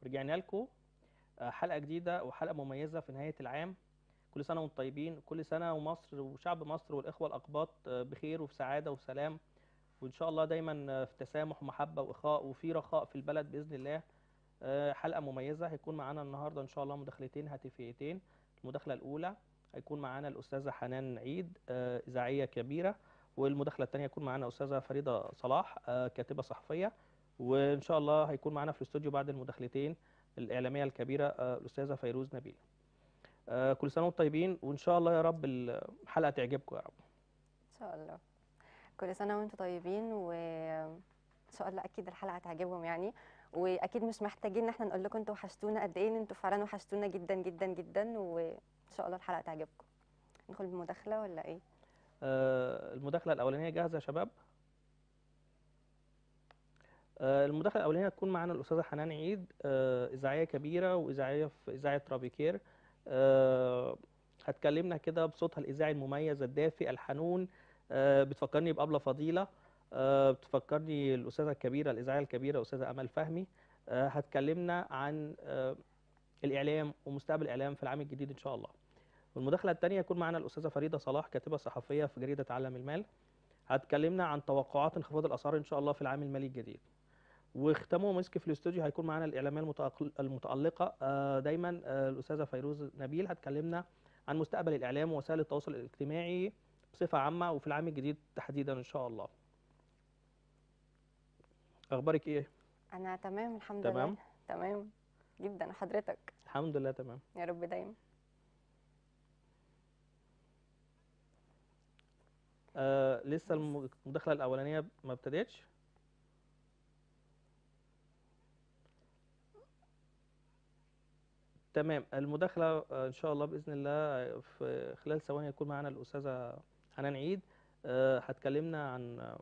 ورجعنا لكم حلقة جديدة وحلقة مميزة في نهاية العام كل سنة وانتم طيبين كل سنة ومصر وشعب مصر والإخوة الأقباط بخير وفي سعادة وسلام وإن شاء الله دايما في تسامح ومحبة وإخاء وفي رخاء في البلد بإذن الله حلقة مميزة هيكون معانا النهاردة إن شاء الله مداخلتين هاتفيتين المداخلة الأولى هيكون معانا الأستاذة حنان عيد إذاعية كبيرة والمداخلة الثانية هيكون معانا أستاذة فريدة صلاح كاتبة صحفية وإن شاء الله هيكون معانا في الاستوديو بعد المداخلتين الإعلامية الكبيرة الأستاذة فيروز نبيل كل سنة وانتم طيبين وإن شاء الله يا رب الحلقة تعجبكم يا رب ان شاء الله كل سنه وانتم طيبين وان شاء الله اكيد الحلقه هتعجبهم يعني واكيد مش محتاجين ان احنا نقول لكم انتوا وحشتونا قد ايه ان انتوا فعلا وحشتونا جدا جدا جدا وان شاء الله الحلقه تعجبكم ندخل بمداخله ولا ايه آه، المداخلة الأولانية جاهزة يا شباب؟ آه، المداخلة الأولانية هتكون معانا الأستاذة حنان عيد آه، إذاعية كبيرة وإذاعية في إذاعة رابيكير آه، هتكلمنا كده بصوتها الإذاعي المميز الدافئ الحنون آه، بتفكرني بأبلة فضيلة آه، بتفكرني الأستاذة الكبيرة الإذاعية الكبيرة الأستاذة أمل فهمي آه، هتكلمنا عن آه، الإعلام ومستقبل الإعلام في العام الجديد إن شاء الله والمداخلة الثانية يكون معنا الأستاذة فريدة صلاح كاتبة صحفية في جريدة عالم المال هتكلمنا عن توقعات انخفاض الأسعار إن شاء الله في العام المالي الجديد وختامه ومسك في الاستوديو هيكون معانا الإعلامية المتأقل- المتألقة آه، دايما آه، الأستاذة فيروز نبيل هتكلمنا عن مستقبل الإعلام ووسائل التواصل الاجتماعي بصفة عامة وفي العام الجديد تحديدا إن شاء الله أخبارك إيه؟ انا تمام الحمد تمام. لله تمام جدا حضرتك الحمد لله تمام يا رب دايما آه لسه الم- المداخلة الأولانية ما ابتدتش تمام المداخلة آه، إن شاء الله بإذن الله في خلال ثواني يكون معنا الأستاذة حنان عيد آه، هتكلمنا عن آه،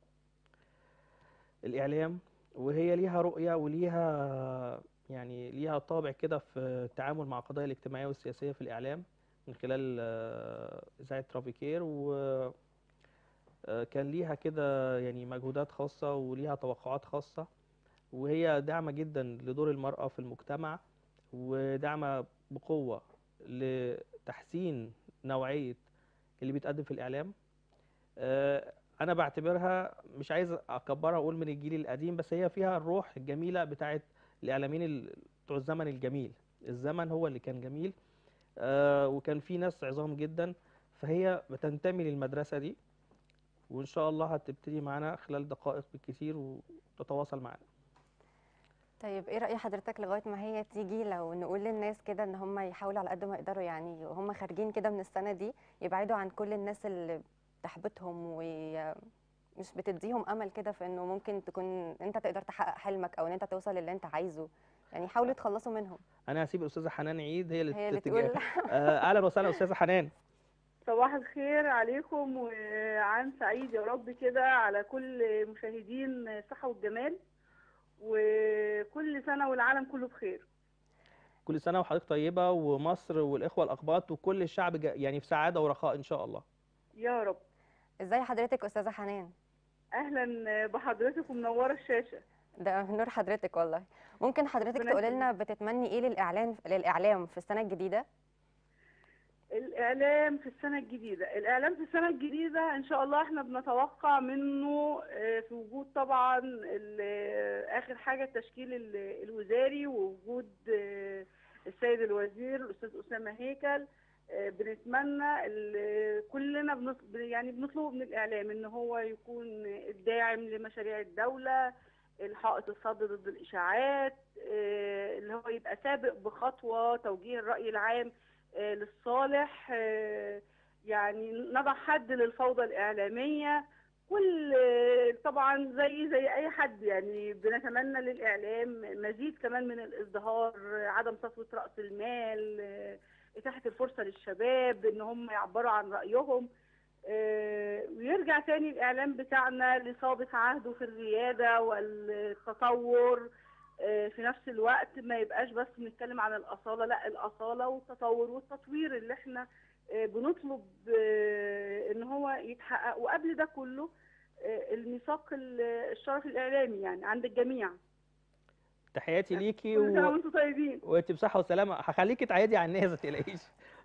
الإعلام وهي ليها رؤية وليها يعني ليها طابع كده في التعامل مع القضايا الاجتماعية والسياسية في الإعلام من خلال آه، إذاعة ترافيكير و آه، كان ليها كده يعني مجهودات خاصة وليها توقعات خاصة وهي داعمة جدا لدور المرأة في المجتمع وداعمة بقوة لتحسين نوعية اللي بيتقدم في الإعلام آه، أنا بعتبرها مش عايز أكبرها وأقول من الجيل القديم بس هي فيها الروح الجميلة بتاعت الإعلاميين ال- بتوع الزمن الجميل الزمن هو اللي كان جميل آه، وكان في ناس عظام جدا فهي بتنتمي للمدرسة دي وإن شاء الله هتبتدي معانا خلال دقائق بالكثير وتتواصل معانا طيب ايه رأي حضرتك لغاية ما هي تيجي لو نقول للناس كده ان هم يحاولوا على قد ما يقدروا يعني وهم خارجين كده من السنة دي يبعدوا عن كل الناس اللي بتحبطهم ومش بتديهم امل كده في انه ممكن تكون انت تقدر تحقق حلمك او ان انت توصل للي انت عايزه يعني حاولوا تخلصوا منهم أنا هسيب الأستاذة حنان عيد هي اللي هي اللي تتجاهل. تقول آه، أهلا وسهلا أستاذة حنان صباح الخير عليكم وعام سعيد يا رب كده على كل مشاهدين الصحة والجمال وكل سنة والعالم كله بخير كل سنة وحضرتك طيبة ومصر والإخوة الأقباط وكل الشعب جا- يعني في سعادة ورخاء إن شاء الله يا رب ازاي حضرتك استاذة حنان أهلا بحضرتك ومنورة الشاشة ده نور حضرتك والله ممكن حضرتك ربنا تقولي لنا بتتمني ايه للاعلان للاعلام في السنة الجديدة الإعلام في السنة الجديدة الإعلام في السنة الجديدة إن شاء الله إحنا بنتوقع منه آه، في وجود طبعا ال- آه، آخر حاجة التشكيل ال- الوزاري ووجود آه، السيد الوزير الأستاذ أسامة هيكل آه، بنتمنى ال- كلنا بنط- يعني بنطلب من الإعلام إن هو يكون الداعم لمشاريع الدولة الحائط الصد ضد الإشاعات آه، اللي هو يبقى سابق بخطوة توجيه الرأي العام آه، للصالح آه، يعني نضع حد للفوضى الإعلامية كل آه، طبعا زي زي أي حد يعني بنتمنى للإعلام مزيد كمان من الازدهار آه، عدم سطوة رأس المال آه، إتاحة الفرصة للشباب إن هم يعبروا عن رأيهم آه، ويرجع تاني الإعلام بتاعنا لسابق عهده في الريادة والتطور آه، في نفس الوقت ما يبقاش بس بنتكلم عن الأصالة لا الأصالة والتطور والتطوير اللي احنا آه، بنطلب آه، ان هو يتحقق وقبل ده كله آه، الميثاق ال- الشرف الإعلامي يعني عند الجميع تحياتي ليكي كل سنه و... وانتم طيبين وانت بصحه وسلامه هخليكي تعيدي على الناس ما تقلقيش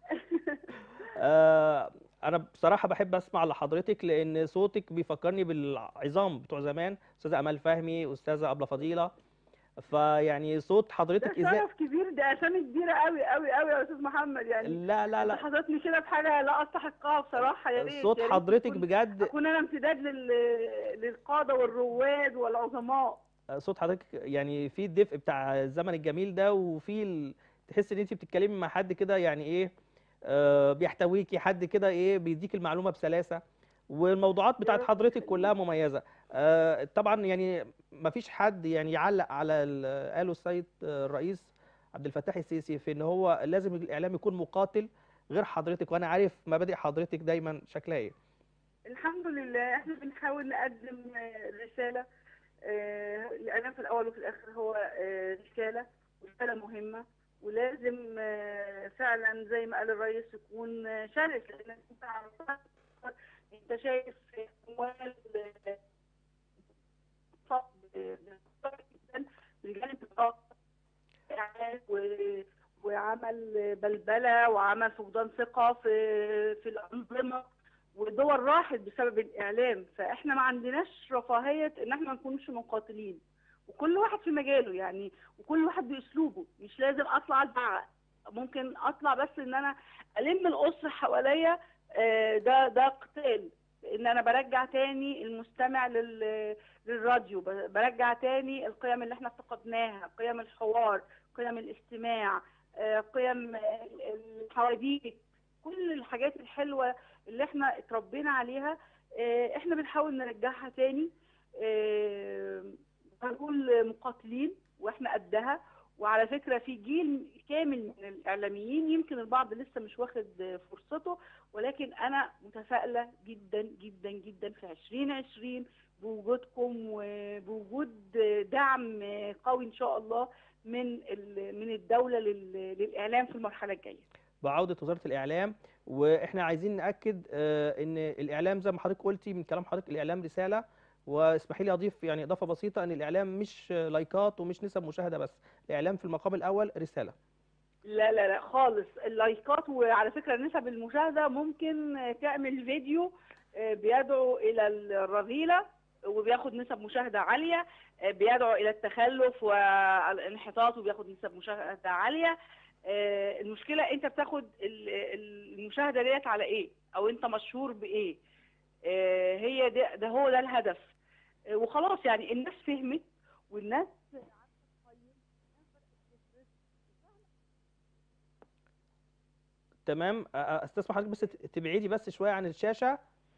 آه، انا بصراحه بحب اسمع لحضرتك لان صوتك بيفكرني بالعظام بتوع زمان استاذه امال فهمي استاذه ابله فضيله فيعني صوت ده حضرتك ازاي شرف كبير ده اسامي كبيره قوي قوي قوي يا استاذ محمد يعني لا لا لا حضرتني كده بحاجه لا استحقها بصراحه يا ريت صوت يا ريت حضرتك تكون- بجد اكون انا امتداد لل... للقاده والرواد والعظماء صوت حضرتك يعني في الدفء بتاع الزمن الجميل ده وفي ال... تحس ان انت بتتكلمي مع حد كده يعني ايه آه بيحتويكي حد كده ايه بيديك المعلومه بسلاسه والموضوعات بتاعت رب حضرتك يخليك. كلها مميزه آه طبعا يعني ما فيش حد يعني يعلق على ال- قاله السيد آه، الرئيس عبد الفتاح السيسي في ان هو لازم الاعلام يكون مقاتل غير حضرتك وانا عارف مبادئ حضرتك دايما شكلها ايه الحمد لله احنا بنحاول نقدم آه، رساله آه، الاعلام في الاول وفي الاخر هو آه، رساله رساله مهمه ولازم آه، فعلا زي ما قال الرئيس يكون آه، شرس لان انت على طول انت شايف اموال آه، صعب آه، جدا من جانب الآخر إعلان و- وعمل بلبله وعمل فقدان ثقه في في الانظمه ودول راحت بسبب الاعلام فاحنا ما عندناش رفاهيه ان احنا ما نكونش مقاتلين وكل واحد في مجاله يعني وكل واحد باسلوبه مش لازم اطلع ازعق ممكن اطلع بس ان انا الم الاسره حواليا آه، ده ده قتال ان انا برجع تاني المستمع لل للراديو ب- برجع تاني القيم اللي احنا افتقدناها قيم الحوار قيم الاستماع آه، قيم ال- الحواديت كل الحاجات الحلوه اللي احنا اتربينا عليها آه، احنا بنحاول نرجعها تاني آه، هنقول مقاتلين واحنا قدها وعلى فكره في جيل كامل من الاعلاميين يمكن البعض لسه مش واخد فرصته ولكن انا متفائله جدا جدا جدا في 2020 بوجودكم وبوجود دعم قوي ان شاء الله من ال- من الدوله لل- للاعلام في المرحله الجايه بعودة وزارة الإعلام وإحنا عايزين نأكد آه، إن الإعلام زي ما حضرتك قلتي من كلام حضرتك الإعلام رسالة واسمحي لي أضيف يعني إضافة بسيطة إن الإعلام مش لايكات ومش نسب مشاهدة بس الإعلام في المقام الأول رسالة لا لا لا خالص اللايكات وعلى فكره نسب المشاهده ممكن تعمل فيديو آه، بيدعو الى الرذيله وبياخد نسب مشاهده عاليه آه، بيدعو الى التخلف والانحطاط وبياخد نسب مشاهده عاليه آه، المشكله انت بتاخد ال- ال- المشاهده ديت على ايه او انت مشهور بايه آه، هي ده, ده هو ده الهدف آه، وخلاص يعني الناس فهمت والناس تمام آه، آه، استسمح حضرتك بس تبعدي بس شوية عن الشاشة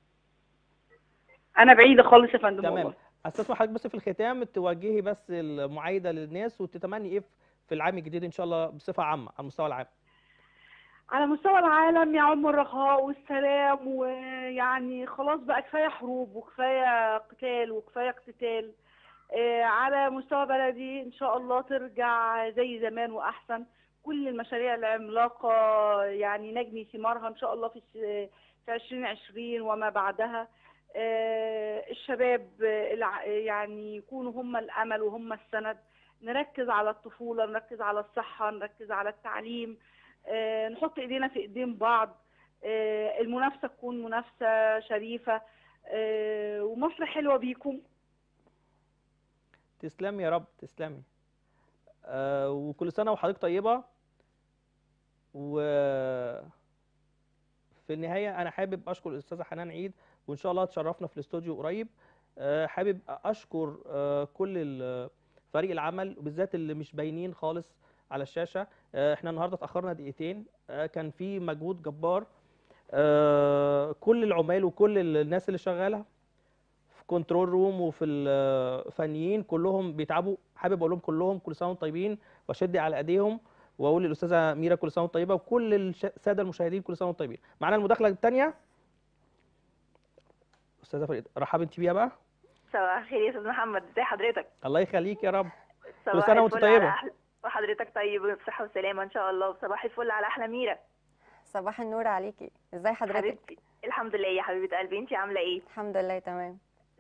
انا بعيده خالص يا فندم تمام والله. استسمح حضرتك بس في الختام توجهي بس المعايدة للناس وتتمني إيه في العام الجديد إن شاء الله بصفة عامة على المستوى العام على مستوى العالم يعم الرخاء والسلام ويعني خلاص بقى كفايه حروب وكفايه قتال وكفايه اقتتال آه، على مستوى بلدي ان شاء الله ترجع زي زمان واحسن كل المشاريع العملاقه يعني نجني ثمارها ان شاء الله في الس- في 2020 وما بعدها آه، الشباب آه، الع- يعني يكونوا هم الامل وهم السند نركز على الطفوله نركز على الصحه نركز على التعليم آه، نحط ايدينا في ايدين بعض آه، المنافسه تكون منافسه شريفه آه، ومصر حلوه بيكم تسلمي يا رب تسلمي آه وكل سنة وحضرتك طيبة و في النهاية أنا حابب أشكر الأستاذة حنان عيد وإن شاء الله تشرفنا في الاستوديو قريب آه حابب أشكر آه كل ال- فريق العمل وبالذات اللي مش باينين خالص على الشاشة آه احنا النهاردة اتأخرنا دقيقتين آه كان في مجهود جبار آه كل العمال وكل الناس اللي شغالة في كنترول روم وفي الفنيين كلهم بيتعبوا حابب اقول لهم كلهم كل سنه وانتم طيبين واشد على ايديهم واقول للاستاذه ميرا كل سنه وانتم طيبه وكل الش- الساده المشاهدين كل سنه وانتم طيبين معانا المداخله الثانيه استاذه فريد رحب انت بيها بقى صباح الخير يا استاذ محمد ازي حضرتك الله يخليك يا رب صباح سنة وانت الفل على طيبة. أحلى- وحضرتك طيب بصحة وسلامة ان شاء الله وصباح الفل على احلى ميرا صباح النور عليكي ازاي حضرتك حبيبتي الحمد لله يا حبيبة قلبي انت عاملة ايه الحمد لله تمام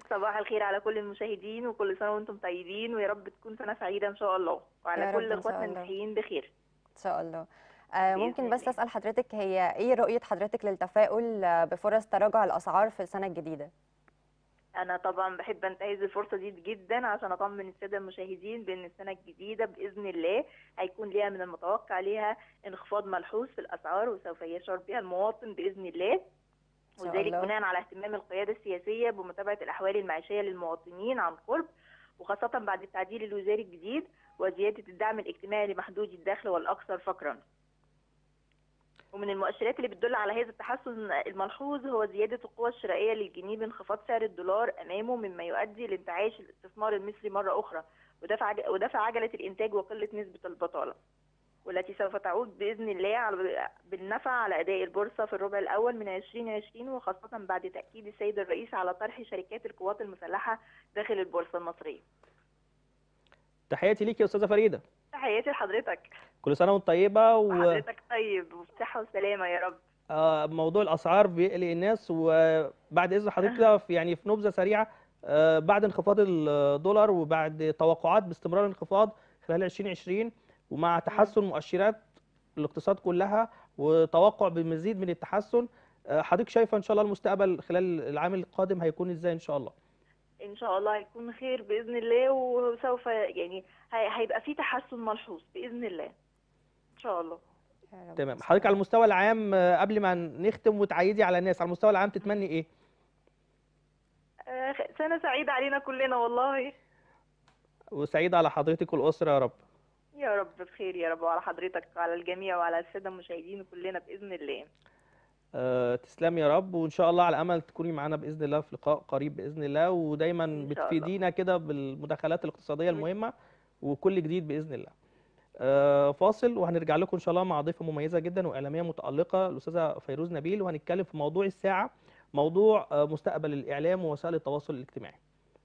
صباح الخير على كل المشاهدين وكل سنة وانتم طيبين ويا رب تكون سنة سعيدة ان شاء الله يا وعلى رب كل إن شاء اخواتنا الله. المسيحيين بخير ان شاء الله آه، بإذن ممكن بس الله. اسال حضرتك هي ايه رؤيه حضرتك للتفاؤل آه، بفرص تراجع الاسعار في السنه الجديده انا طبعا بحب انتهز الفرصة دي جدا عشان اطمن السادة المشاهدين بان السنة الجديدة باذن الله هيكون ليها من المتوقع ليها انخفاض ملحوظ في الاسعار وسوف يشعر بها المواطن باذن الله شاء وذلك الله. بناء على اهتمام القيادة السياسية بمتابعة الأحوال المعيشية للمواطنين عن قرب وخاصة بعد التعديل الوزاري الجديد وزيادة الدعم الاجتماعي لمحدود الدخل والأكثر فقرا ومن المؤشرات اللي بتدل على هذا التحسن الملحوظ هو زيادة القوى الشرائية للجنيه بانخفاض سعر الدولار أمامه مما يؤدي لانتعاش الاستثمار المصري مرة أخرى ودفع عج- ودفع عجلة الإنتاج وقلة نسبة البطالة والتي سوف تعود بإذن الله على- بالنفع على أداء البورصة في الربع الأول من 2020 وخاصة بعد تأكيد السيد الرئيس على طرح شركات القوات المسلحة داخل البورصة المصرية تحياتي ليك يا استاذه فريده تحياتي لحضرتك كل سنه وانت طيبه وحضرتك طيب وبصحة وسلامة يا رب وموضوع الاسعار بيقلق الناس وبعد اذن حضرتك كده في- يعني في نبذه سريعه آه، بعد انخفاض الدولار وبعد توقعات باستمرار الانخفاض خلال 2020 ومع تحسن مؤشرات الاقتصاد كلها وتوقع بمزيد من التحسن آه، حضرتك شايفه ان شاء الله المستقبل خلال العام القادم هيكون ازاي ان شاء الله إن شاء الله هيكون خير بإذن الله وسوف يعني هي- هيبقى في تحسن ملحوظ بإذن الله إن شاء الله يا رب تمام إن شاء حضرتك على الله. المستوى العام آه، قبل ما نختم وتعيدي على الناس على المستوى العام تتمني ايه آه، سنة سعيدة علينا كلنا والله وسعيد على حضرتك والاسره يا رب يا رب بخير يا رب وعلى حضرتك وعلى الجميع وعلى السادة المشاهدين كلنا بإذن الله آه، تسلم يا رب وان شاء الله على امل تكوني معانا باذن الله في لقاء قريب باذن الله ودايما إن شاء الله. بتفيدينا كده بالمداخلات الاقتصاديه المهمه وكل جديد باذن الله آه، فاصل وهنرجع لكم ان شاء الله مع ضيفه مميزه جدا واعلاميه متالقه الاستاذه فيروز نبيل وهنتكلم في موضوع الساعه موضوع آه، مستقبل الاعلام ووسائل التواصل الاجتماعي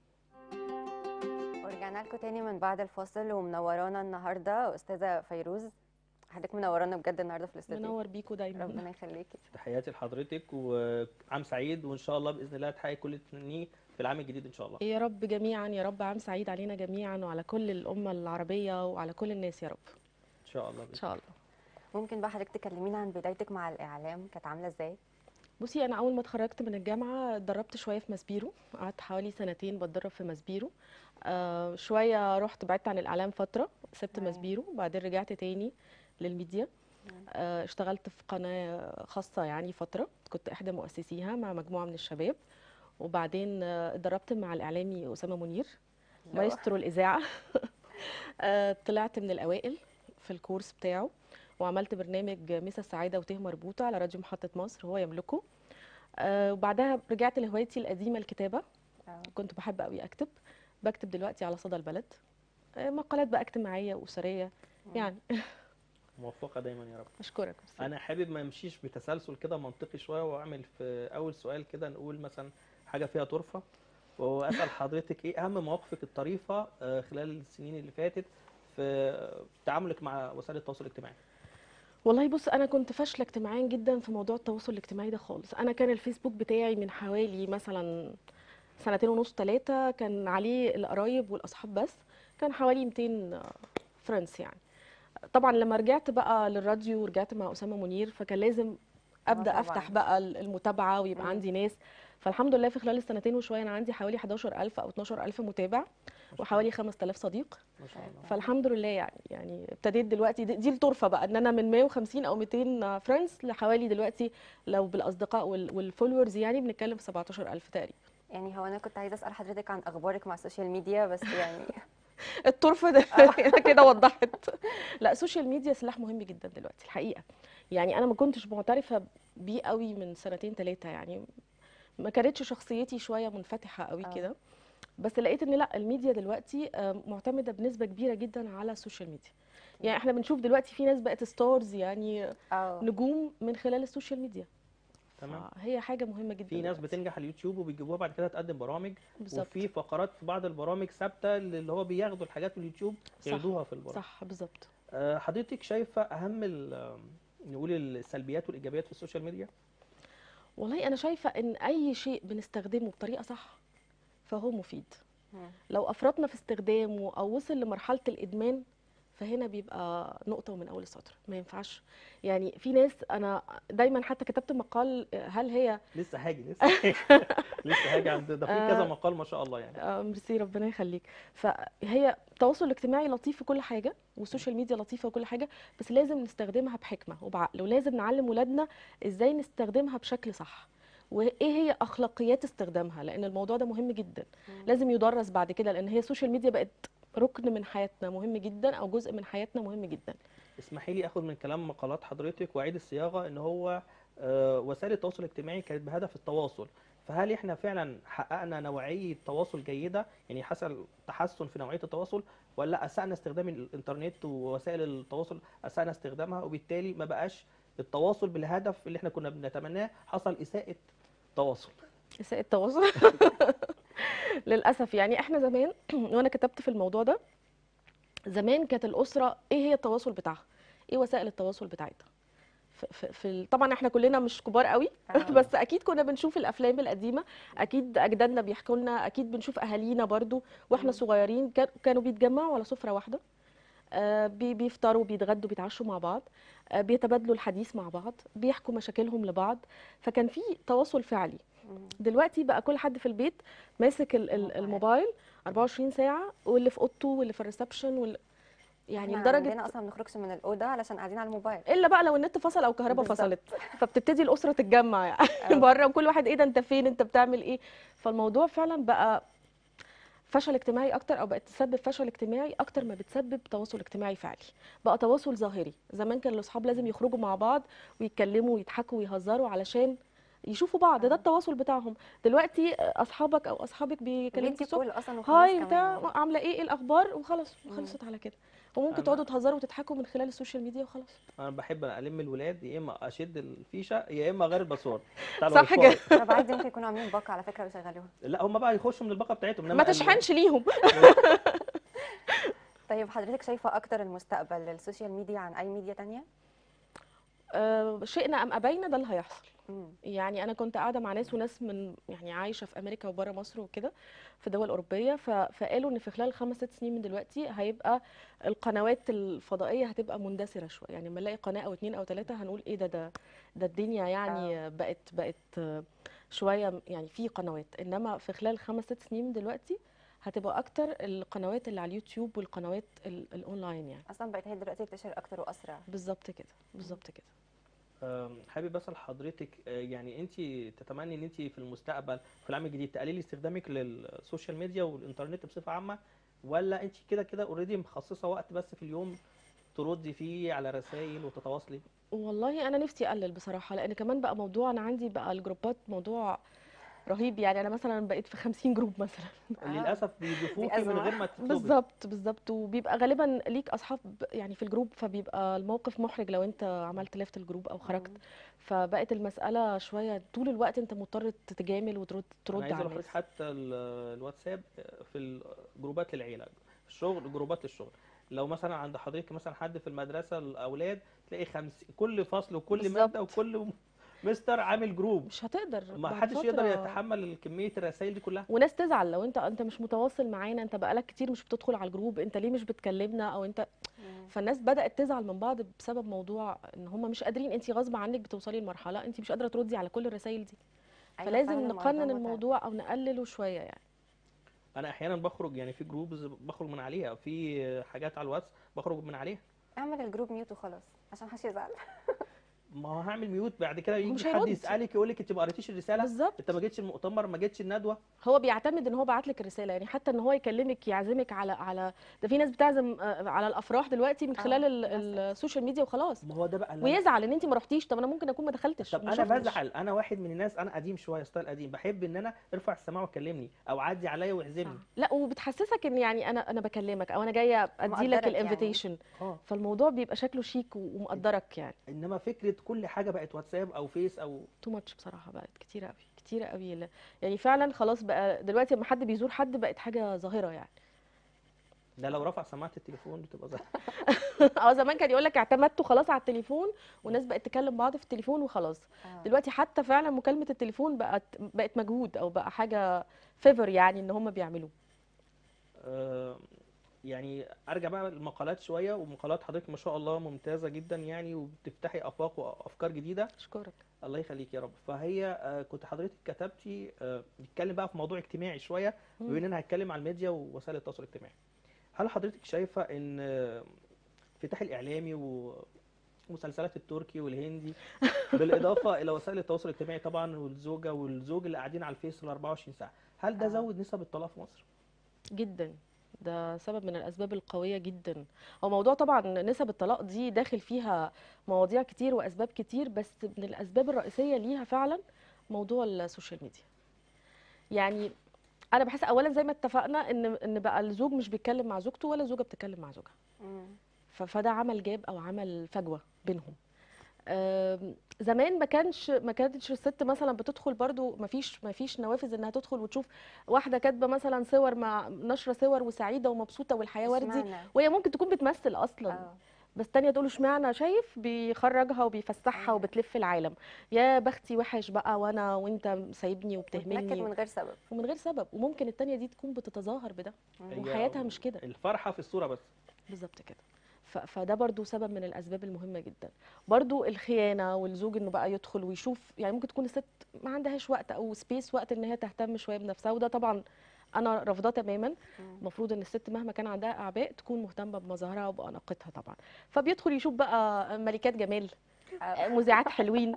ورجعنا لكم تاني من بعد الفاصل ومنورانا النهارده استاذه فيروز حضرتك منورانا بجد النهارده في الاستوديو منور بيكو دايما ربنا يخليكي تحياتي لحضرتك وعام سعيد وان شاء الله باذن الله تحقق كل اللي تتمنيه في العام الجديد ان شاء الله يا رب جميعا يا رب عام سعيد علينا جميعا وعلى كل الأمة العربية وعلى كل الناس يا رب ان شاء الله إن بإذن شاء الله ممكن بقى حضرتك تكلمينا عن بدايتك مع الاعلام كانت عامله ازاي بصي أنا أول ما اتخرجت من الجامعة اتدربت شوية في مسبيرو قعدت حوالي سنتين بتدرب في مسبيرو آه شوية رحت بعدت عن الإعلام فترة سبت تمام. مسبيرو وبعدين رجعت تاني للميديا آه اشتغلت في قناة خاصة يعني فترة كنت إحدى مؤسسيها مع مجموعة من الشباب وبعدين آه، اتدربت مع الإعلامي أسامة منير مايسترو الإذاعة آه، طلعت من الأوائل في الكورس بتاعه وعملت برنامج مسا السعادة وته مربوطة على راديو محطة مصر هو يملكه آه، وبعدها رجعت لهوايتي القديمة الكتابة آه. كنت بحب قوي أكتب بكتب دلوقتي على صدى البلد آه، مقالات بقى اجتماعية وأسرية يعني موفقه دايما يا رب أشكرك ميرسي. انا حابب ما امشيش بتسلسل كده منطقي شويه واعمل في اول سؤال كده نقول مثلا حاجه فيها طرفه واسال حضرتك ايه اهم مواقفك الطريفه آه، خلال السنين اللي فاتت في تعاملك مع وسائل التواصل الاجتماعي والله بص انا كنت فاشله اجتماعيا جدا في موضوع التواصل الاجتماعي ده خالص انا كان الفيسبوك بتاعي من حوالي مثلا سنتين ونص ثلاثه كان عليه القرايب والاصحاب بس كان حوالي 200 فرنس يعني طبعا لما رجعت بقى للراديو ورجعت مع اسامه منير فكان لازم ابدا طبعاً. افتح بقى المتابعه ويبقى مم. عندي ناس فالحمد لله في خلال السنتين وشويه انا عندي حوالي 11000 او 12000 متابع وحوالي 5000 صديق ما شاء الله فالحمد لله يعني يعني ابتديت دلوقتي دي, دي الطرفه بقى ان انا من 150 او 200 فرنس لحوالي دلوقتي لو بالاصدقاء وال- والفولورز يعني بنتكلم في 17000 تقريبا يعني هو انا كنت عايزه اسال حضرتك عن اخبارك مع السوشيال ميديا بس يعني الطرفه ده كده وضحت لا السوشيال ميديا سلاح مهم جدا دلوقتي الحقيقه يعني انا ما كنتش معترفه بيه قوي من سنتين ثلاثه يعني ما كانتش شخصيتي شويه منفتحه قوي آه. كده بس لقيت ان لا الميديا دلوقتي آه، معتمده بنسبه كبيره جدا على السوشيال ميديا يعني احنا بنشوف دلوقتي في ناس بقت ستارز يعني اه نجوم من خلال السوشيال ميديا تمام هي حاجه مهمه جدا في ناس دلوقتي. بتنجح على اليوتيوب وبيجيبوها بعد كده تقدم برامج بالظبط وفي فقرات في بعض البرامج ثابته اللي هو بياخدوا الحاجات من اليوتيوب صح. يعيدوها في البرامج صح بالظبط آه، حضرتك شايفه اهم ال- نقول السلبيات والايجابيات في السوشيال ميديا والله انا شايفه ان اي شيء بنستخدمه بطريقه صح فهو مفيد مم. لو افرطنا في استخدامه او وصل لمرحله الادمان فهنا بيبقى نقطه ومن اول السطر ما ينفعش يعني في ناس انا دايما حتى كتبت مقال هل هي لسه هاجي لسه لسه هاجي عند ده في كذا آه. مقال ما شاء الله يعني آه، ميرسي ربنا يخليك فهي التواصل الاجتماعي لطيف في كل حاجه والسوشيال ميديا لطيفه وكل حاجه بس لازم نستخدمها بحكمه وبعقل ولازم نعلم ولادنا ازاي نستخدمها بشكل صح وايه هي اخلاقيات استخدامها لان الموضوع ده مهم جدا مم. لازم يدرس بعد كده لان هي السوشيال ميديا بقت ركن من حياتنا مهم جدا او جزء من حياتنا مهم جدا اسمحي لي اخد من كلام مقالات حضرتك واعيد الصياغه ان هو آه، وسائل التواصل الاجتماعي كانت بهدف التواصل فهل احنا فعلا حققنا نوعيه تواصل جيده يعني حصل تحسن في نوعيه التواصل ولا اسأنا استخدام الانترنت ووسائل التواصل اسأنا استخدامها وبالتالي ما بقاش التواصل بالهدف اللي احنا كنا بنتمناه حصل اساءه تواصل اساءة التواصل للاسف يعني احنا زمان وانا كتبت في الموضوع ده زمان كانت الاسره ايه هي التواصل بتاعها ايه وسائل التواصل بتاعتها في, في, في ال- طبعا احنا كلنا مش كبار قوي آه. بس اكيد كنا بنشوف الافلام القديمه اكيد اجدادنا بيحكوا لنا اكيد بنشوف اهالينا برضو واحنا مم. صغيرين كان- كانوا بيتجمعوا على سفره واحده آه، بي- بيفطروا بيتغدوا بيتعشوا مع بعض آه، بيتبادلوا الحديث مع بعض بيحكوا مشاكلهم لبعض فكان في تواصل فعلي مم. دلوقتي بقى كل حد في البيت ماسك ال- ال- الموبايل. الموبايل 24 ساعة واللي في اوضته واللي في الريسبشن وال... يعني احنا لدرجة عندنا اصلا ما بنخرجش من الاوضه علشان قاعدين على الموبايل الا بقى لو النت فصل او الكهرباء بالظبط. فصلت فبتبتدي الاسره تتجمع يعني آه. بره وكل واحد ايه ده انت فين انت بتعمل ايه فالموضوع فعلا بقى فشل اجتماعي اكتر او بقت تسبب فشل اجتماعي اكتر ما بتسبب تواصل اجتماعي فعلي بقى تواصل ظاهري زمان كان الاصحاب لازم يخرجوا مع بعض ويتكلموا ويضحكوا ويهزروا علشان يشوفوا بعض ده آه. التواصل بتاعهم دلوقتي اصحابك او اصحابك بيكلموك فيديو الصبح كول اصلا وخلاص هاي كمان بتاع يعني. عامله ايه ايه الاخبار وخلاص مم. خلصت على كده وممكن أنا- تقعدوا تهزروا وتضحكوا من خلال السوشيال ميديا وخلاص انا بحب الم الولاد يا اما اشد الفيشه يا اما اغير الباسورد بتاع صح الواي فاي. كده طب عادي ممكن يكونوا عاملين باقه على فكره ويشغلوها لا هم بقى يخشوا من الباقه بتاعتهم ما إنما ال- تشحنش ليهم طيب حضرتك شايفه اكتر المستقبل للسوشيال ميديا عن اي ميديا تانية آه، شئنا ام ابينا ده اللي هيحصل مم. يعني انا كنت قاعده مع ناس وناس من يعني عايشه في امريكا وبره مصر وكده في دول اوروبيه ف- فقالوا ان في خلال خمس ست سنين من دلوقتي هيبقى القنوات الفضائيه هتبقى مندثره شويه يعني لما نلاقي قناه او اتنين او تلاته هنقول ايه ده ده ده الدنيا يعني بقت بقت آه، شويه يعني في قنوات انما في خلال خمس ست سنين من دلوقتي هتبقى اكتر القنوات اللي على اليوتيوب والقنوات ال- الاونلاين يعني اصلا بقت هي دلوقتي بتنتشر اكتر واسرع بالظبط كده بالظبط كده أم، حابب اسال حضرتك آه، يعني انت تتمني ان انت في المستقبل في العام الجديد تقللي استخدامك للسوشيال ميديا والانترنت بصفه عامه ولا انت كده كده اوريدي مخصصه وقت بس في اليوم تردي فيه على رسائل وتتواصلي والله انا نفسي اقلل بصراحه لان كمان بقى موضوع انا عندي بقى الجروبات موضوع رهيب يعني انا مثلا بقيت في 50 جروب مثلا آه. للاسف بيضيفوكي من أزمة. غير ما تطلبي بالظبط بالظبط وبيبقى غالبا ليك اصحاب يعني في الجروب فبيبقى الموقف محرج لو انت عملت ليفت الجروب او خرجت مم. فبقت المساله شويه طول الوقت انت مضطر تتجامل وترد ترد انا عايز على اقول لحضرتك الناس حتى ال- الواتساب في الجروبات للعيله الشغل جروبات الشغل لو مثلا عند حضرتك مثلا حد في المدرسه الاولاد تلاقي خمس كل فصل وكل بالظبط. ماده وكل مستر عامل جروب مش هتقدر ما بعد حدش يقدر فترة- يتحمل كميه الرسائل دي كلها وناس تزعل لو انت انت مش متواصل معانا انت بقالك كتير مش بتدخل على الجروب انت ليه مش بتكلمنا او انت مم. فالناس بدأت تزعل من بعض بسبب موضوع ان هم مش قادرين انت غصب عنك بتوصلي لمرحله انت مش قادره تردي على كل الرسائل دي أيوة فلازم فعلاً نقنن متعب. الموضوع او نقلله شويه يعني انا احيانا بخرج يعني في جروبز بخرج من عليها في حاجات على الواتس بخرج من عليها اعمل الجروب ميوت وخلاص عشان محدش يزعل ما هو هعمل ميوت بعد كده مش يجي حد هيرد. يسالك يقول لك انت ما قريتيش الرساله بالظبط انت ما جيتش المؤتمر ما جيتش الندوه هو بيعتمد ان هو بعت لك الرساله يعني حتى ان هو يكلمك يعزمك على على ده في ناس بتعزم آه، على الافراح دلوقتي من آه، خلال ال- للأسف. السوشيال ميديا وخلاص ما هو ده بقى اللي أنا- ويزعل ان انت ما رحتيش طب انا ممكن اكون ما دخلتش طب ما انا شفتش. بزعل انا واحد من الناس انا قديم شويه ستايل قديم بحب ان انا ارفع السماعه وكلمني او عدي عليا واعزمني صح. لا وبتحسسك ان يعني انا انا بكلمك او انا جايه ادي لك مقدرك يعني. الانفيتيشن اه فالموضوع بيبقى شكله شيك و- ومقدرك يعني انما فكره كل حاجه بقت واتساب او فيس او تو ماتش بصراحه بقت كتير قوي كتير قوي لا- يعني فعلا خلاص بقى دلوقتي لما حد بيزور حد بقت حاجه ظاهره يعني ده لو رفع سماعه التليفون بتبقى زي اه زمان كان يقول لك اعتمدتوا خلاص على التليفون والناس بقت تكلم بعض في التليفون وخلاص آه. دلوقتي حتى فعلا مكالمه التليفون بقت بقت مجهود او بقى حاجه فيفر يعني ان هم بيعملوه آه، يعني ارجع بقى للمقالات شويه ومقالات حضرتك ما شاء الله ممتازه جدا يعني وبتفتحي افاق وافكار جديده اشكرك الله يخليك يا رب فهي آه، كنت حضرتك كتبتي آه، نتكلم بقى في موضوع اجتماعي شويه بما اننا هنتكلم عن الميديا ووسائل التواصل الاجتماعي هل حضرتك شايفه ان آه، انفتاح الاعلامي ومسلسلات التركي والهندي بالاضافه الى وسائل التواصل الاجتماعي طبعا والزوجه والزوج اللي قاعدين على الفيس ال 24 ساعه هل ده آه. زود نسب الطلاق في مصر جدا ده سبب من الاسباب القويه جدا هو موضوع طبعا نسب الطلاق دي داخل فيها مواضيع كتير واسباب كتير بس من الاسباب الرئيسيه ليها فعلا موضوع السوشيال ميديا يعني انا بحس اولا زي ما اتفقنا ان ان بقى الزوج مش بيتكلم مع زوجته ولا الزوجه بتتكلم مع زوجها مم. ف- فده عمل جاب او عمل فجوه بينهم آم، زمان ما كانش ما كانتش الست مثلا بتدخل برضو ما فيش ما فيش نوافذ انها تدخل وتشوف واحده كاتبه مثلا صور مع نشره صور وسعيده ومبسوطه والحياه وردي اشمعنى؟ وهي ممكن تكون بتمثل اصلا اه بس تانية تقول له اشمعنى شايف بيخرجها وبيفسحها أيوة. وبتلف العالم يا بختي وحش بقى وانا وانت سايبني وتنكد وبتهملني من غير سبب ومن غير سبب وممكن التانية دي تكون بتتظاهر بده مم. هي وحياتها مش كده الفرحه في الصوره بس بالظبط كده ف- فده برضو سبب من الاسباب المهمه جدا برضو الخيانه والزوج انه بقى يدخل ويشوف يعني ممكن تكون الست ما عندهاش وقت او سبيس وقت ان هي تهتم شويه بنفسها وده طبعا انا رافضاه تماما مم. المفروض ان الست مهما كان عندها اعباء تكون مهتمه بمظاهرها وباناقتها طبعا فبيدخل يشوف بقى ملكات جمال آه. مذيعات حلوين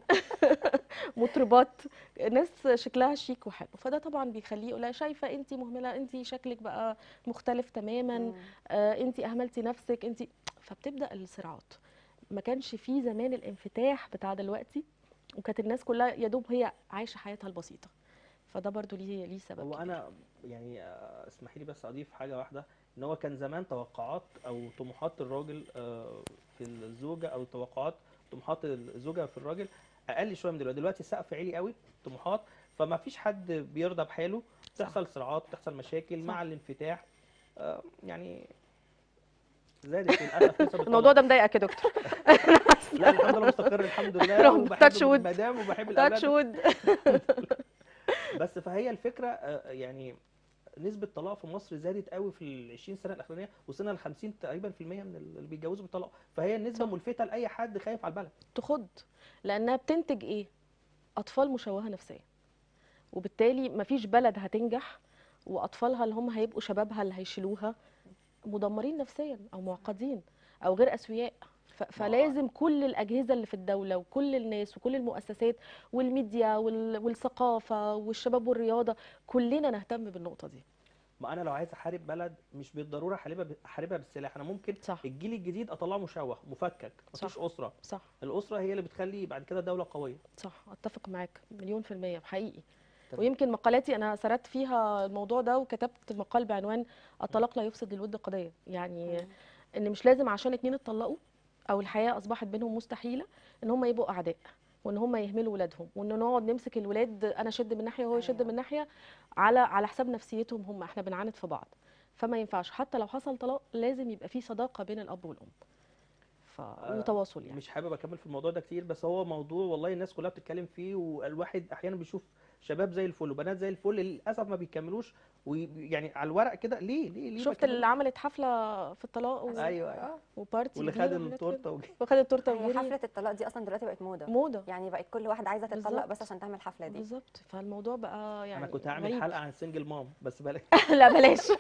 مطربات ناس شكلها شيك وحلو فده طبعا بيخليه يقول لها شايفه انت مهمله انت شكلك بقى مختلف تماما مم. آه انت اهملتي نفسك انت فبتبدا الصراعات ما كانش في زمان الانفتاح بتاع دلوقتي وكانت الناس كلها يا دوب هي عايشه حياتها البسيطه فده برضو ليه ليه سبب هو كبير. انا يعني آه، اسمحي لي بس اضيف حاجه واحده ان هو كان زمان توقعات او طموحات الراجل آه، في الزوجه او توقعات طموحات الزوجه في الراجل اقل شويه من دلوقتي دلوقتي السقف عالي قوي طموحات فما فيش حد بيرضى بحاله تحصل صراعات تحصل مشاكل صح. مع الانفتاح آه، يعني زادت للاسف نسب الموضوع الطلاق ده مضايقك يا دكتور لا الحمد لله مستقر الحمد لله رب وبحب تاتش وود. المدام وبحب تاتش الاولاد وود بس فهي الفكره آه، يعني نسبة الطلاق في مصر زادت قوي في ال 20 سنة الأخرانية وصلنا ل 50 تقريبا في المية من اللي بيتجوزوا بالطلاق فهي النسبة صح. ملفتة لأي حد خايف على البلد تخض لانها بتنتج ايه اطفال مشوهه نفسيا وبالتالي مفيش بلد هتنجح واطفالها اللي هم هيبقوا شبابها اللي هيشيلوها مدمرين نفسيا او معقدين او غير اسوياء ف- فلازم كل الاجهزه اللي في الدوله وكل الناس وكل المؤسسات والميديا وال- والثقافه والشباب والرياضه كلنا نهتم بالنقطه دي ما أنا لو عايز أحارب بلد مش بالضرورة أحاربها ب- أحاربها بالسلاح أنا ممكن صح الجيل الجديد أطلعه مشوه مفكك مفيش صح. أسرة صح الأسرة هي اللي بتخلي بعد كده دولة قوية صح اتفق معاك مليون في المية حقيقي تمام. ويمكن مقالاتي انا سردت فيها الموضوع ده وكتبت مقال بعنوان الطلاق لا يفسد للود قضيه يعني مم. ان مش لازم عشان اتنين اتطلقوا او الحياه اصبحت بينهم مستحيله ان هم يبقوا اعداء وان هم يهملوا ولادهم وان نقعد نمسك الولاد انا اشد من ناحيه وهو يشد أيوة. من ناحيه على على حساب نفسيتهم هم احنا بنعاند في بعض فما ينفعش حتى لو حصل طلاق لازم يبقى في صداقه بين الاب والام ف... وتواصل يعني مش حابب أكمل في الموضوع ده كتير بس هو موضوع والله الناس كلها بتتكلم فيه والواحد أحيانا بيشوف شباب زي الفل وبنات زي الفل للأسف ما بيكملوش ويعني على الورق كده ليه ليه ليه ما شفت كملوش؟ اللي عملت حفله في الطلاق و... ايوه ايوه وبارتي واللي كبيرة خد وحاجات كده. التورته وجه وخد التورته هي وجري حفله الطلاق دي اصلا دلوقتي بقت موضه موضه يعني بقت كل واحده عايزه تتطلق بالظبط. بس عشان تعمل الحفله دي بالظبط فالموضوع بقى يعني انا كنت هعمل غريب. حلقه عن سنجل مام بس بلاش لا بلاش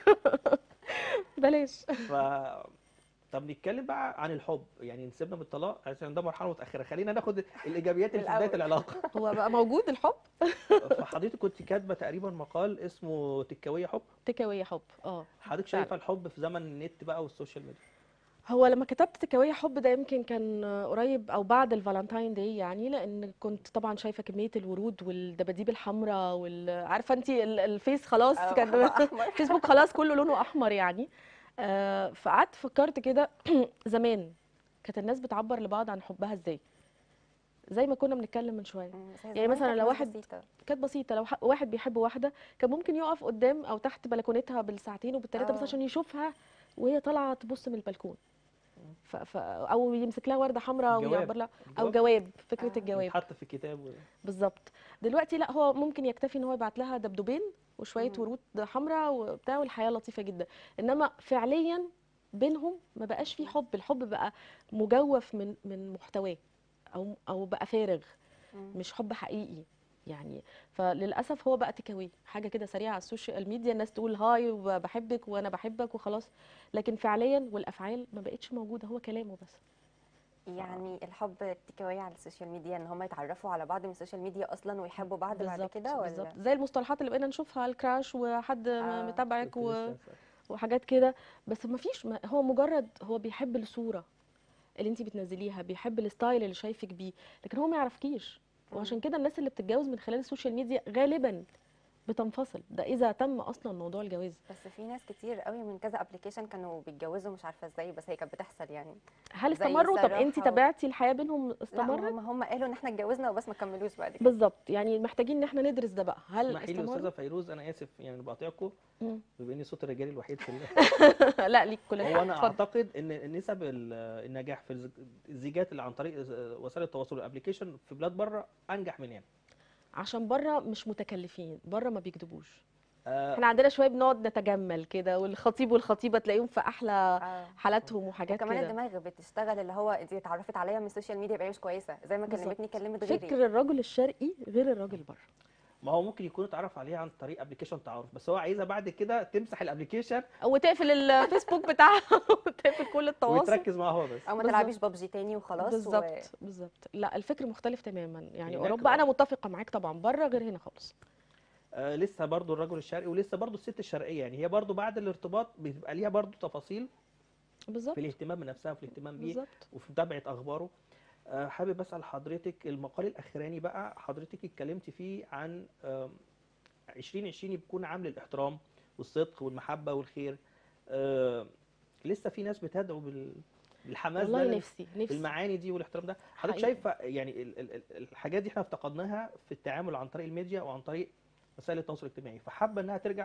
بلاش ف طب نتكلم بقى عن الحب يعني نسيبنا من الطلاق عشان ده مرحله متاخره خلينا ناخد الايجابيات اللي في بدايه الأول. العلاقه هو بقى موجود الحب فحضرتك كنت كاتبه تقريبا مقال اسمه تكاويه حب تكاوية حب اه حضرتك فعلا. شايفه الحب في زمن النت بقى والسوشيال ميديا هو لما كتبت تكاوية حب ده يمكن كان قريب او بعد الفالنتاين داي يعني لان كنت طبعا شايفه كميه الورود والدباديب الحمراء وال عارفه انت الفيس خلاص آه، كان بقى أحمر. فيسبوك خلاص كله لونه احمر يعني آه فقعدت فكرت كده زمان كانت الناس بتعبر لبعض عن حبها ازاي زي ما كنا بنتكلم من شويه مم، بس هي يعني زمان مثلا كانت لو ناس واحد بسيطة. كانت بسيطه لو ح- واحد بيحب واحده كان ممكن يقف قدام او تحت بلكونتها بالساعتين وبالثلاثه بس آه. عشان يشوفها وهي طالعه تبص من البلكون ف... ف... او يمسك لها ورده حمراء جواب. ويعبر لها او جواب فكره آه. الجواب يتحط في الكتاب و... بالظبط دلوقتي لا هو ممكن يكتفي ان هو يبعت لها دبدوبين وشويه مم. ورود حمراء وبتاع والحياه لطيفه جدا انما فعليا بينهم ما بقاش في حب الحب بقى مجوف من من محتواه او او بقى فارغ مم. مش حب حقيقي يعني فللاسف هو بقى تكاوي حاجه كده سريعه على السوشيال ميديا الناس تقول هاي وبحبك وانا بحبك وخلاص لكن فعليا والافعال ما بقتش موجوده هو كلامه بس يعني الحب التكاوية على السوشيال ميديا ان هم يتعرفوا على بعض من السوشيال ميديا اصلا ويحبوا بعض بعد بالظبط كده ولا بالظبط زي المصطلحات اللي بقينا نشوفها الكراش وحد آه. متابعك كنت و... لسه هسأل. وحاجات كده بس ما فيش ما هو مجرد هو بيحب الصوره اللي انت بتنزليها بيحب الستايل اللي شايفك بيه لكن هو ما يعرفكيش وعشان كده الناس اللي بتتجوز من خلال السوشيال ميديا غالبا بتنفصل ده اذا تم اصلا موضوع الجواز بس في ناس كتير قوي من كذا ابلكيشن كانوا بيتجوزوا مش عارفه ازاي بس هي كانت بتحصل يعني هل زي استمروا طب انت الصراحة و- تابعتي الحياه بينهم لا استمرت هم هم قالوا ان احنا اتجوزنا وبس ما كملوش بعد كده بالظبط يعني محتاجين ان احنا ندرس ده بقى هل اسمحي لي يا استاذه استمروا فيروز انا اسف يعني بقاطعكم مم. بما اني صوت الرجال الوحيد في ال- لا ليك كل هو الحق انا اتفضل. اعتقد ان نسب ال- النجاح في الز- الزيجات اللي عن طريق وسائل التواصل الابلكيشن في بلاد بره انجح من هنا عشان بره مش متكلفين بره ما بيكذبوش آه، احنا عندنا شويه بنقعد نتجمل كده والخطيب والخطيبه تلاقيهم في احلى آه. حالاتهم وحاجات وكمان كده الدماغ بتشتغل اللي هو انت اتعرفت عليا من السوشيال ميديا يبقى هي مش كويسه زي ما بالظبط. كلمتني كلمت غيري فكر الرجل الشرقي غير الراجل بره ما هو ممكن يكون اتعرف عليها عن طريق ابلكيشن تعارف بس هو عايزها بعد كده تمسح الابلكيشن وتقفل الفيسبوك بتاعها وتقفل كل التواصل وتركز معاه هو بس او ما بالظبط. تلعبيش ببجي تاني وخلاص بالظبط بالظبط لا الفكر مختلف تماما يعني هناك اوروبا انا آه. متفقه معاك طبعا بره غير هنا خالص آه لسه برضو الرجل الشرقي ولسه برضو الست الشرقيه يعني هي برضو بعد الارتباط بيبقى ليها برضو تفاصيل بالظبط في الاهتمام بنفسها وفي الاهتمام بيه بالظبط وفي متابعه اخباره آه، حابب اسال حضرتك المقال الاخراني بقى حضرتك اتكلمت فيه عن آم، 2020 يكون عام للاحترام والصدق والمحبه والخير آه، لسه في ناس بتدعو بال- بالحماس ده والله لل- نفسي نفسي بالمعاني دي والاحترام ده حضرتك حقيقي. شايفه يعني ال- ال- ال- الحاجات دي احنا افتقدناها في التعامل عن طريق الميديا وعن طريق وسائل التواصل الاجتماعي فحابه انها ترجع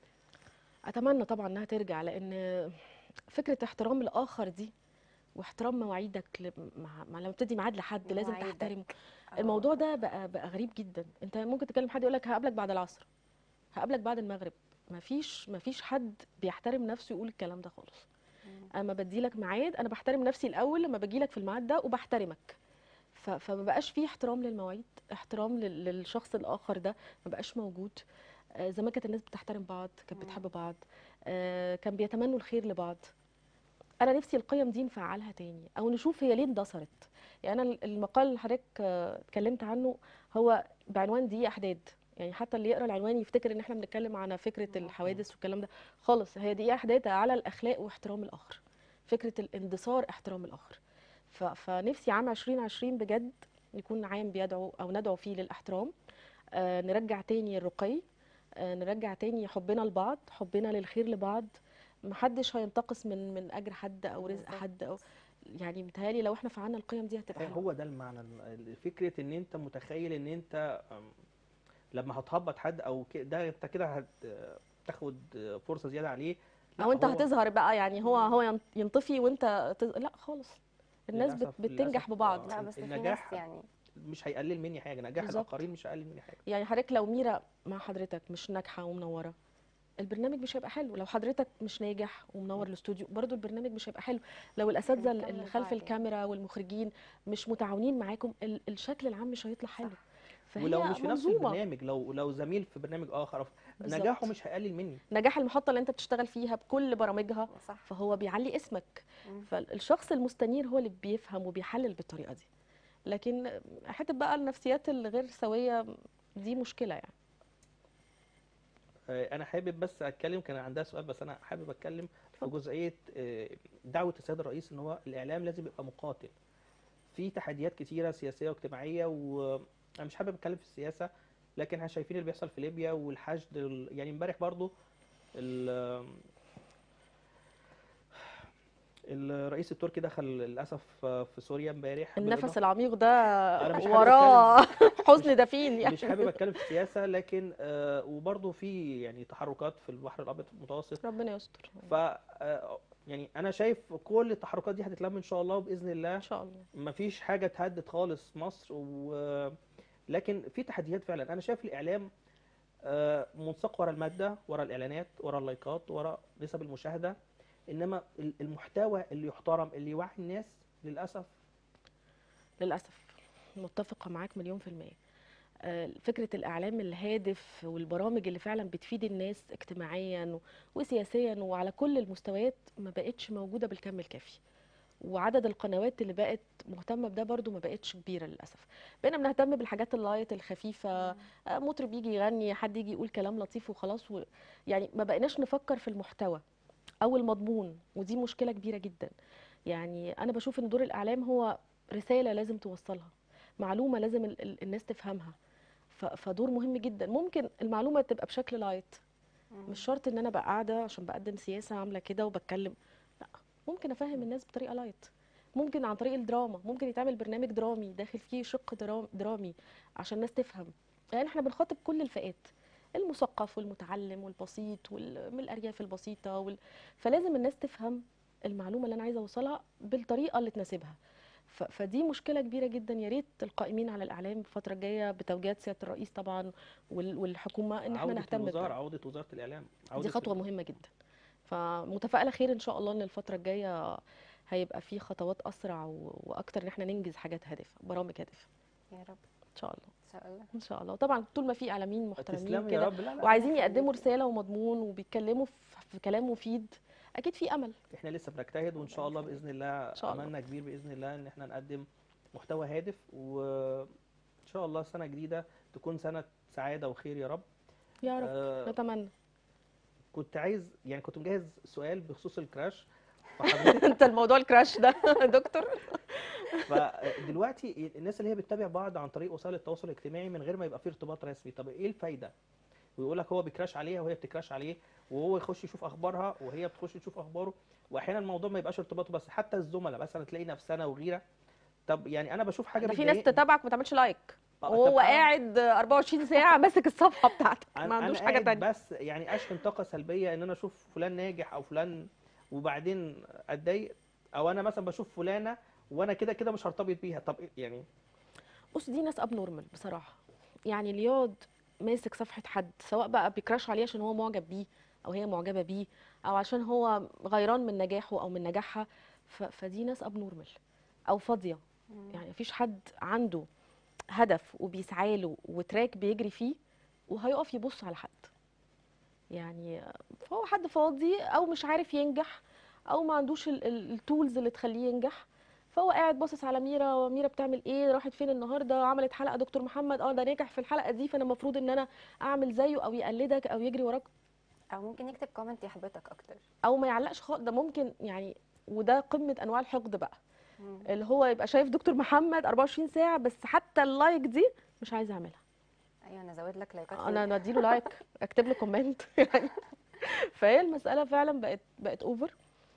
اتمنى طبعا انها ترجع لان فكره احترام الاخر دي واحترام مواعيدك ل- مع مع- لما بتدي ميعاد لحد لازم مواعيدك. تحترمه آه. الموضوع ده بقى بقى غريب جدا انت ممكن تكلم حد يقول لك هقابلك بعد العصر هقابلك بعد المغرب مفيش مفيش حد بيحترم نفسه يقول الكلام ده خالص اما بدي لك ميعاد انا بحترم نفسي الاول لما باجي لك في الميعاد ده وبحترمك ف- فما بقاش فيه احترام للمواعيد احترام لل- للشخص الاخر ده ما بقاش موجود آه، زمان كانت الناس بتحترم بعض كانت مم. بتحب بعض آه، كان بيتمنوا الخير لبعض انا نفسي القيم دي نفعلها تاني او نشوف هي ليه اندثرت يعني انا المقال اللي حضرتك آه، اتكلمت عنه هو بعنوان دي احداث يعني حتى اللي يقرا العنوان يفتكر ان احنا بنتكلم عن فكره مم. الحوادث والكلام ده خالص هي دي احداث على الاخلاق واحترام الاخر فكره الاندثار احترام الاخر ف- فنفسي عام 2020 بجد يكون عام بيدعو او ندعو فيه للاحترام آه نرجع تاني الرقي آه نرجع تاني حبنا لبعض حبنا للخير لبعض محدش هينتقص من من اجر حد او رزق بالظبط. حد او يعني متهيألي لو احنا فعلنا القيم دي هتبقى حلوه هو ده المعنى ال- فكره ان انت متخيل ان انت أم، لما هتهبط حد او ك- ده انت كده هتاخد فرصه زياده عليه لا، او انت هو هتظهر بقى يعني هو مم. هو ين- ينطفي وانت تز... لا خالص الناس بت... للأسف- بتنجح للأسف، ببعض آه. لا بس في النجاح ناس يعني مش هيقلل مني حاجه نجاح بالظبط. الاخرين مش هيقلل مني حاجه يعني حضرتك لو ميرا مع حضرتك مش ناجحه ومنوره البرنامج مش هيبقى حلو لو حضرتك مش ناجح ومنور الاستوديو برضو البرنامج مش هيبقى حلو لو الاساتذه هنكمل اللي خلف بعدين. الكاميرا والمخرجين مش متعاونين معاكم ال- الشكل العام مش هيطلع حلو صح. فهي ولو مش في نفس منظومه البرنامج لو لو زميل في برنامج اخر بالظبط. نجاحه مش هيقلل مني نجاح المحطه اللي انت بتشتغل فيها بكل برامجها صح فهو بيعلي اسمك مم. فالشخص المستنير هو اللي بيفهم وبيحلل بالطريقه دي لكن حته بقى النفسيات الغير سويه دي مشكله يعني آه، انا حابب بس اتكلم كان عندها سؤال بس انا حابب اتكلم في اتفضل. جزئيه آه، دعوه السيد الرئيس ان هو الاعلام لازم يبقى مقاتل في تحديات كتيره سياسيه واجتماعيه وانا مش حابب اتكلم في السياسه لكن احنا شايفين اللي بيحصل في ليبيا والحشد ال- يعني امبارح برضو ال- الرئيس التركي دخل للاسف في سوريا امبارح النفس بالإضافة- العميق ده أنا مش حابب وراه حزن دفين يعني مش حابب اتكلم في السياسه لكن آه، وبرضو في يعني تحركات في البحر الابيض المتوسط ربنا يستر ف آه، يعني انا شايف كل التحركات دي هتتلم ان شاء الله باذن الله ان شاء الله مفيش حاجه تهدد خالص مصر و... لكن في تحديات فعلا انا شايف الاعلام آه، منساق ورا الماده ورا الاعلانات ورا اللايكات ورا نسب المشاهده انما ال- المحتوى اللي يحترم اللي يوعي الناس للاسف للأسف متفقة معاك مليون في المية آه، فكرة الإعلام الهادف والبرامج اللي فعلا بتفيد الناس اجتماعيا و- وسياسيا وعلى كل المستويات ما بقتش موجودة بالكم الكافي وعدد القنوات اللي بقت مهتمة بده برضو ما بقتش كبيرة للأسف بقينا بنهتم بالحاجات اللايت الخفيفة آه، مطرب يجي يغني حد يجي يقول كلام لطيف وخلاص و... يعني ما بقيناش نفكر في المحتوى أو المضمون ودي مشكلة كبيرة جدا يعني أنا بشوف إن دور الإعلام هو رسالة لازم توصلها معلومة لازم ال- ال- الناس تفهمها ف- فدور مهم جدا ممكن المعلومة تبقى بشكل لايت مش شرط ان انا ابقى قاعدة عشان بقدم سياسة عاملة كده وبتكلم لا ممكن افهم الناس بطريقة لايت ممكن عن طريق الدراما ممكن يتعمل برنامج درامي داخل فيه شق درام- درامي عشان الناس تفهم يعني احنا بنخاطب كل الفئات المثقف والمتعلم والبسيط ومن الارياف البسيطة وال... فلازم الناس تفهم المعلومة اللي انا عايزة اوصلها بالطريقة اللي تناسبها ف- فدي مشكله كبيره جدا يا ريت القائمين على الاعلام الفتره الجايه بتوجيهات سياده الرئيس طبعا وال- والحكومه ان احنا عودة نهتم الوزاره بده عوده وزاره الاعلام دي عودة خطوه مهمه جدا فمتفائله خير ان شاء الله ان الفتره الجايه هيبقى في خطوات اسرع و- واكتر ان احنا ننجز حاجات هادفه برامج هادفه يا رب ان شاء الله ان شاء الله ان شاء الله طبعا طول ما في اعلاميين محترمين تسلمي يا كده رب لا لا وعايزين إحنا يقدموا لسه- رساله ومضمون وبيتكلموا في في كلام مفيد اكيد في امل احنا لسه بنجتهد وان شاء الله باذن الله إن شاء الله. املنا كبير باذن الله ان احنا نقدم محتوى هادف وان شاء الله سنه جديده تكون سنه سعاده وخير يا رب يا رب آه، نتمنى كنت عايز يعني كنت مجهز سؤال بخصوص الكراش فحضرتك انت الموضوع الكراش ده يا دكتور فدلوقتي الناس اللي هي بتتابع بعض عن طريق وسائل التواصل الاجتماعي من غير ما يبقى فيه ارتباط رسمي طب ايه الفايده ويقول لك هو بيكراش عليها وهي بتكراش عليه وهو يخش يشوف اخبارها وهي بتخش تشوف اخباره واحيانا الموضوع ما يبقاش ارتباطه بس حتى الزملاء مثلا تلاقي نفسنا وغيره طب يعني انا بشوف حاجه ده في ناس بتضايقني. تتابعك ما تعملش لايك آه، وهو طب أنا- قاعد 24 ساعه ماسك الصفحه بتاعتك أنا- ما عندوش أنا حاجه قاعد تانية بس يعني اشحن طاقه سلبيه ان انا اشوف فلان ناجح او فلان وبعدين اتضايق او انا مثلا بشوف فلانه وانا كده كده مش هرتبط بيها طب إيه- يعني بص دي ناس اب نورمال بصراحه يعني اللي يقعد ماسك صفحه حد سواء بقى بيكراش عليه عشان هو معجب بيه او هي معجبه بيه او عشان هو غيران من نجاحه او من نجاحها ف... فدي ناس اب نورمال او فاضيه يعني مفيش حد عنده هدف وبيسعى له وتراك بيجري فيه وهيقف يبص على حد يعني فهو حد فاضي او مش عارف ينجح او ما عندوش التولز اللي تخليه ينجح فهو قاعد باصص على ميرا وميرا بتعمل ايه راحت فين النهارده عملت حلقه دكتور محمد اه ده نجح في الحلقه دي فانا المفروض ان انا اعمل زيه او يقلدك او يجري وراك او ممكن يكتب كومنت يحبطك اكتر او ما يعلقش خالص ده ممكن يعني وده قمه انواع الحقد بقى مم. اللي هو يبقى شايف دكتور محمد 24 ساعه بس حتى اللايك دي مش عايز اعملها ايوه انا ازود لك لايكات انا انا اديله لايك اكتب له كومنت يعني فهي المساله فعلا بقت بقت اوفر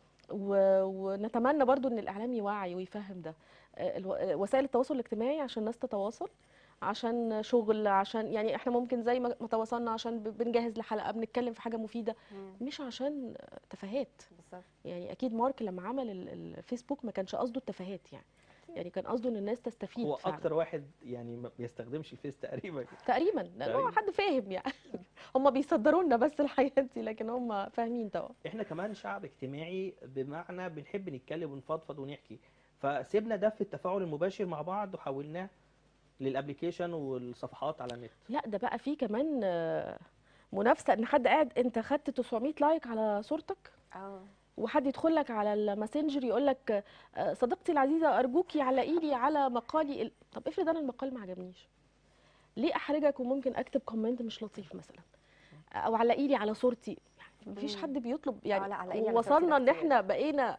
و... ونتمنى برضو ان الاعلام يوعي ويفهم ده آه، الو... آه، وسائل التواصل الاجتماعي عشان الناس تتواصل عشان شغل عشان يعني احنا ممكن زي ما ما تواصلنا عشان ب- بنجهز لحلقه بنتكلم في حاجه مفيده مم. مش عشان آه، تفاهات بالظبط يعني اكيد مارك لما عمل ال- الفيسبوك ما كانش قصده التفاهات يعني يعني كان قصده ان الناس تستفيد هو فعلا اكتر واحد يعني ما بيستخدمش الفيس تقريبا تقريبا لان هو تقريباً. حد فاهم يعني هم بيصدروا لنا بس الحاجات دي لكن هم فاهمين طبعا احنا كمان شعب اجتماعي بمعنى بنحب نتكلم ونفضفض ونحكي فسيبنا ده في التفاعل المباشر مع بعض وحولناه للابليكيشن والصفحات على النت لا ده بقى فيه كمان آه، منافسه ان حد قاعد انت خدت 900 لايك على صورتك اه وحد يدخل لك على الماسنجر يقول لك آه، صديقتي العزيزه ارجوكي علقي لي على مقالي ال... طب افرض انا المقال ما عجبنيش ليه احرجك وممكن اكتب كومنت مش لطيف مثلا او علقي لي على صورتي يعني مفيش مم. حد بيطلب لا، يعني علقي لي على صورتي وصلنا ده ان كتير. احنا بقينا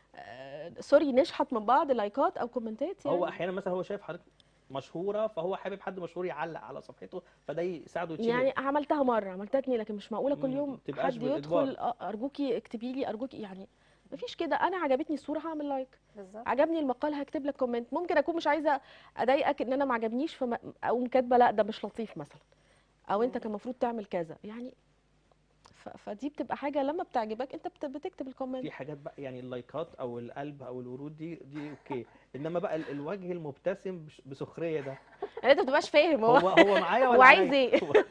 آه، سوري نشحت من بعض لايكات او كومنتات يعني هو احيانا مثلا هو شايف حضرتك مشهوره فهو حابب حد مشهور يعلق على صفحته فده يساعده يتشهر يعني عملتها مره عملتها اتنين لكن مش معقوله كل مم، يوم تبقاش حد بالإجبار. يدخل آه، ارجوكي اكتبي لي ارجوكي يعني مفيش كده انا عجبتني الصوره هعمل لايك بالظبط عجبني المقال هكتب لك كومنت ممكن اكون مش عايزه اضايقك ان انا ما عجبنيش فما اقوم كاتبه لا ده مش لطيف مثلا او انت مم. كان المفروض تعمل كذا يعني ف- فدي بتبقى حاجه لما بتعجبك انت بت- بتكتب الكومنت في حاجات بقى يعني اللايكات او القلب او الورود دي دي اوكي انما بقى ال- الوجه المبتسم بش- بسخريه ده يعني انت ما بتبقاش فاهم هو هو هو معايا ولا هو عايز معايا؟ ايه؟ هو-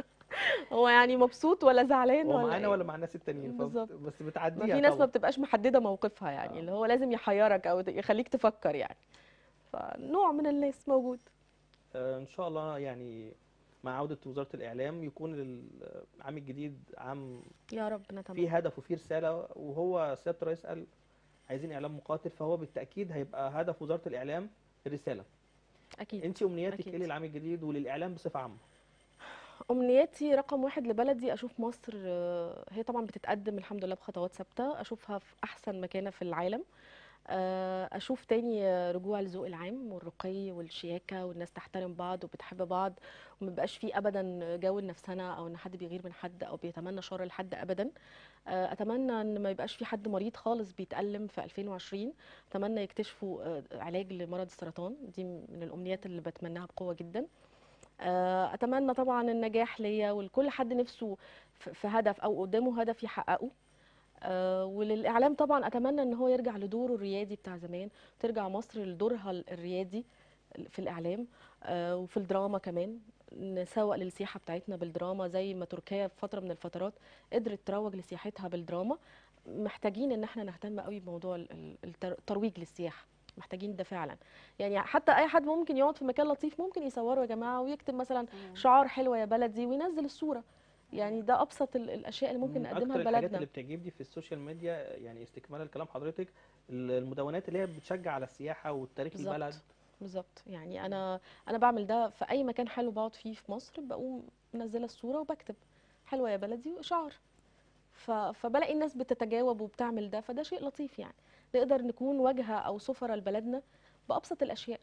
هو يعني مبسوط ولا زعلان هو ولا معانا إيه؟ ولا مع الناس التانيين فبت- بالظبط. بس ما بتعديها في ناس ما طبعا بتبقاش محدده موقفها يعني آه. اللي هو لازم يحيرك او يخليك تفكر يعني فنوع من الناس موجود آه، ان شاء الله يعني مع عودة وزارة الإعلام يكون العام الجديد عام يا رب نتمنى فيه هدف وفيه رسالة وهو سيادة الرئيس قال عايزين إعلام مقاتل فهو بالتأكيد هيبقى هدف وزارة الإعلام الرسالة اكيد أنت أمنياتك أكيد. إيه للعام الجديد وللإعلام بصفة عامة؟ امنياتي رقم واحد لبلدي اشوف مصر آه، هي طبعا بتتقدم الحمد لله بخطوات ثابته اشوفها في احسن مكانه في العالم آه، اشوف تاني آه، رجوع الذوق العام والرقي والشياكه والناس تحترم بعض وبتحب بعض وما بيبقاش فيه ابدا جو النفسنه او ان حد بيغير من حد او بيتمنى شر لحد ابدا آه، اتمنى ان ما يبقاش في حد مريض خالص بيتالم في 2020 اتمنى يكتشفوا آه، علاج لمرض السرطان دي من الامنيات اللي بتمناها بقوه جدا آه، اتمنى طبعا النجاح ليا ولكل حد نفسه في في هدف او قدامه هدف يحققه آه، وللاعلام طبعا اتمنى ان هو يرجع لدوره الريادي بتاع زمان ترجع مصر لدورها الريادي في الاعلام آه، وفي الدراما كمان نسوق للسياحه بتاعتنا بالدراما زي ما تركيا في فتره من الفترات قدرت تروج لسياحتها بالدراما محتاجين ان احنا نهتم قوي بموضوع ال- ال- التر- الترويج للسياحه محتاجين ده فعلا يعني حتى اي حد ممكن يقعد في مكان لطيف ممكن يصوره يا جماعه ويكتب مثلا مم. شعار حلوه يا بلدي وينزل الصوره يعني ده ابسط ال- الاشياء اللي ممكن من نقدمها أكتر الحاجات لبلدنا اللي بتعجبني في السوشيال ميديا يعني استكمالا لكلام حضرتك المدونات اللي هي بتشجع على السياحة والتاريخ بالظبط. البلد بالظبط يعني انا انا بعمل ده في اي مكان حلو بقعد فيه في مصر بقوم منزله الصوره وبكتب حلوه يا بلدي واشعار ف... فبلاقي الناس بتتجاوب وبتعمل ده فده شيء لطيف يعني نقدر نكون واجهه او سفره لبلدنا بابسط الاشياء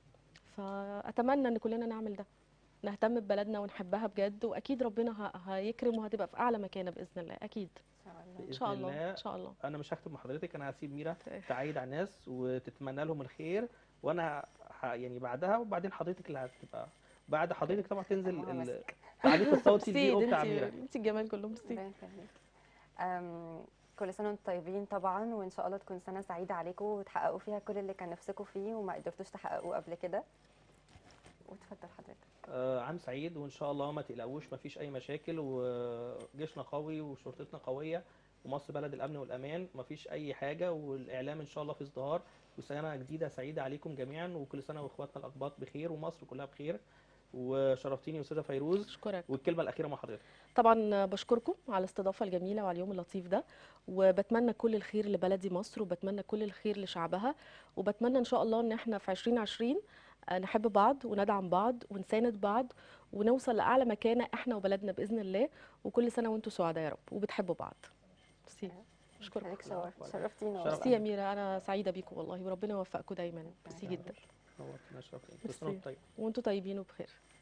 فاتمنى ان كلنا نعمل ده نهتم ببلدنا ونحبها بجد واكيد ربنا ه... هيكرم وهتبقى في اعلى مكانه باذن الله اكيد إن شاء الله. ان شاء الله ان شاء الله انا مش هختم مع حضرتك انا هسيب ميرا طيب. تعيد على الناس وتتمنى لهم الخير وانا ه... يعني بعدها وبعدين حضرتك اللي هتبقى بعد حضرتك طبعا تنزل الله ال- ماسك. التعليق الصوتي ميرسي دي بتاع انت ميرا انت الجمال كله ميرسي ربنا يخليك. أم، كل سنة وانتم طيبين طبعا وان شاء الله تكون سنة سعيدة عليكم وتحققوا فيها كل اللي كان نفسكم فيه وما قدرتوش تحققوه قبل كده وتفضل حضرتك آه، عام سعيد وان شاء الله ما تقلقوش ما فيش اي مشاكل وجيشنا قوي وشرطتنا قويه ومصر بلد الامن والامان ما فيش اي حاجه والاعلام ان شاء الله في ازدهار وسنه جديده سعيده عليكم جميعا وكل سنه واخواتنا الاقباط بخير ومصر كلها بخير وشرفتيني يا استاذه فيروز اشكرك والكلمه الاخيره مع حضرتك طبعا بشكركم على الاستضافه الجميله وعلى اليوم اللطيف ده وبتمنى كل الخير لبلدي مصر وبتمنى كل الخير لشعبها وبتمنى ان شاء الله ان احنا في 2020 آه، نحب بعض وندعم بعض ونساند بعض ونوصل لاعلى مكانه احنا وبلدنا باذن الله وكل سنه وانتم سعداء يا رب وبتحبوا بعض ميرسي اشكركم خليك شرف العفو. شرفتينا شرف. والله. ميرسي يا ميرا انا سعيده بيكم والله وربنا يوفقكم دايما ميرسي جدا نورتنا شرفتينا كل ميرسي. سنه وانتم طيب وانتم طيبين وبخير